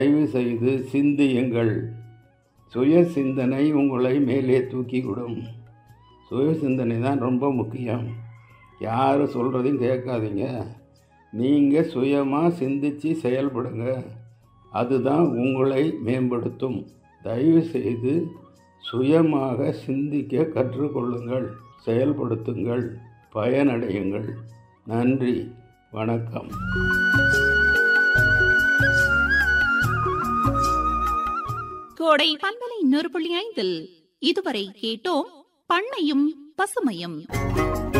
தயவு செய்து சிந்தியுங்கள் சுய சிந்தனை உங்களை மேலே தூக்கிவிடும் சுய சிந்தனை தான் ரொம்ப முக்கியம் யார் சொல்கிறதையும் கேட்காதீங்க நீங்கள் சுயமாக சிந்தித்து செயல்படுங்க அதுதான் உங்களை மேம்படுத்தும் தயவு செய்து சுயமாக சிந்திக்க கற்றுக்கொள்ளுங்கள் செயல்படுத்துங்கள் பயனடையுங்கள் நன்றி வணக்கம் கோடை பண்பலை நூறு புள்ளி ஐந்தில் இதுவரை கேட்டோம் பண்ணையும் பசுமையும்